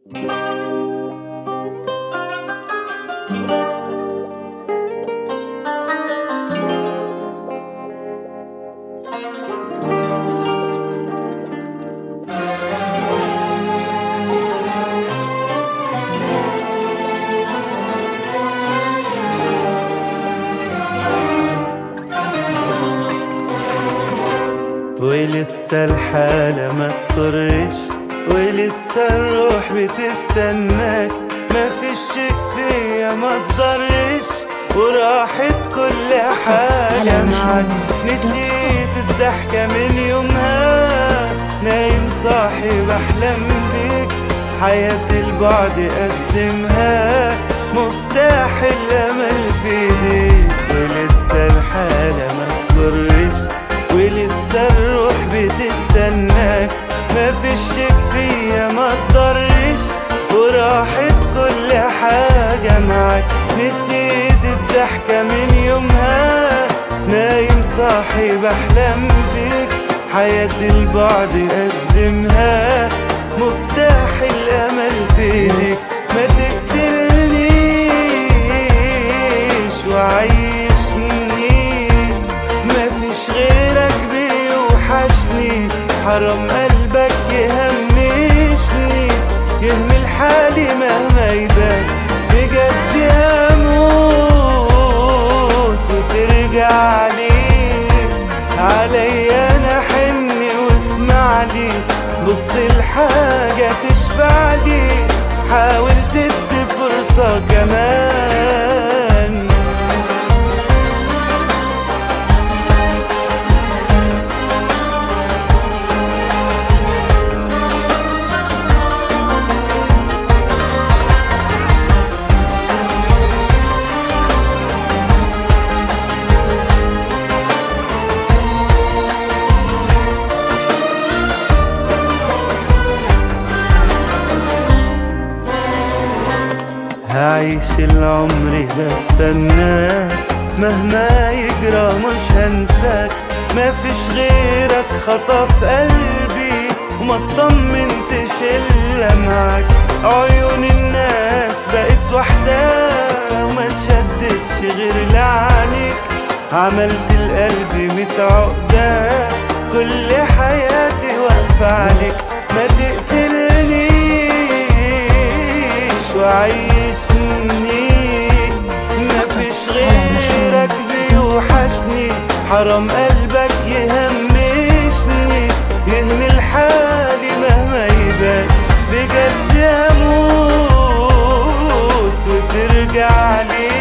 ولسه الحالة ما تصرش ولسه الروح بتستناك ما فيش شيء فيا ما تضرش وراحت كل حاجة معاك نسيت الضحكة من يومها نايم صاحي بحلم بيك حياة البعد قسمها مفتاح الأمل في ايديك ولسه الحالة ما تصرش ولسه الروح بتستناك ما فيش شيء فيا ما تضرش وراحت كل حاجة معاك نسيت الضحكة من يومها نايم صاحي بحلم بيك حياة البعد أزمها مفتاح الأمل في ايديك ما تقتلنيش وعيشني ما فيش غيرك بيوحشني حرام قلبك يهمشني يهمل حالي مهما يبان بجد هموت وترجع لي عليا انا حني واسمع لي بص الحاجة تشفع لي حاول تدي فرصة كمان هعيش العمر بستناك مهما يجرى مش هنساك ما فيش غيرك خطف قلبي وما اطمنتش الا معاك عيون الناس بقت وحدة وما تشددش غير لعنيك عملت القلب ميت عقدة كل حياتي واقفة عليك ما تقتلنيش وعيشني مفيش غيرك بيوحشني حرام قلبك يهمشني يهمل حالي مهما يبان بجد اموت وترجع لي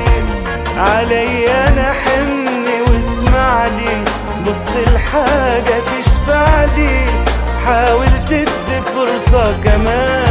عليا انا حمني واسمع لي بص الحاجة تشفع لي حاول تدي فرصة كمان